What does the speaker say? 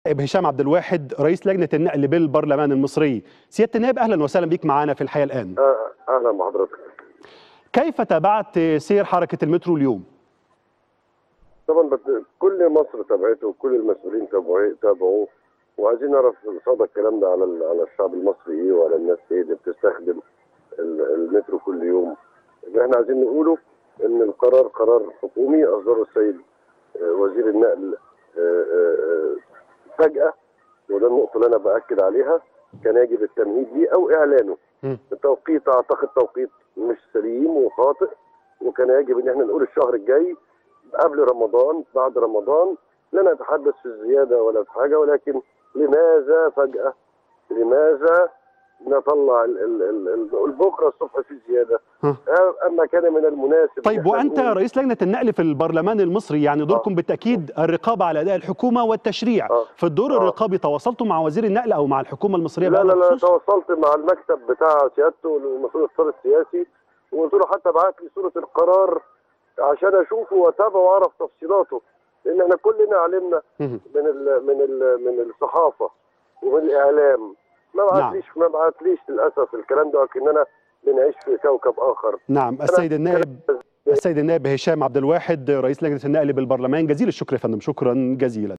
نائب هشام عبد الواحد رئيس لجنة النقل بالبرلمان المصري سيادة النائب أهلا وسهلا بك معنا في الحياة الآن آه، اهلا بحضرتك كيف تابعت سير حركة المترو اليوم؟ طبعا بت... كل مصر تابعته وكل المسؤولين تابعوه تابعوه وعايزين نعرف صدى الكلام ده على ال... على الشعب المصري ايه وعلى الناس ايه اللي بتستخدم ال... المترو كل يوم اللي احنا عايزين نقوله ان القرار قرار حكومي اصدره السيد آه، وزير النقل آه، آه، آه، فجأة وده النقطة اللي انا باكد عليها كان يجب التمهيد ليه او اعلانه مم. التوقيت اعتقد توقيت مش سليم وخاطئ وكان يجب ان احنا نقول الشهر الجاي قبل رمضان بعد رمضان لا نتحدث في الزياده ولا في حاجه ولكن لماذا فجاه لماذا نطلع ال- ال- ال- ال- نقول بكره الصبح في زياده ها. اما كان من المناسب إن طيب إحنا وأنت نقول- رئيس لجنة النقل في البرلمان المصري يعني دوركم بالتأكيد الرقابة على أداء الحكومة والتشريع آه. في الدور آه. الرقابي تواصلتوا مع وزير النقل أو مع الحكومة المصرية لا بهذا لا لا الخصوص؟ تواصلت مع المكتب بتاع سيادته المسؤول الاقتصاد السياسي وقلت له حتى ابعت لي صوره القرار عشان اشوفه واتابعه واعرف تفصيلاته لان احنا كلنا علمنا مهم. من ال من ال من الصحافه ومن الاعلام ما بعتليش ما بعتليش للاسف الكلام ده وكاننا بنعيش في كوكب اخر نعم السيد النائب السيد النائب هشام عبد الواحد رئيس لجنة النقل بالبرلمان جزيل الشكر يا فندم شكرا جزيلا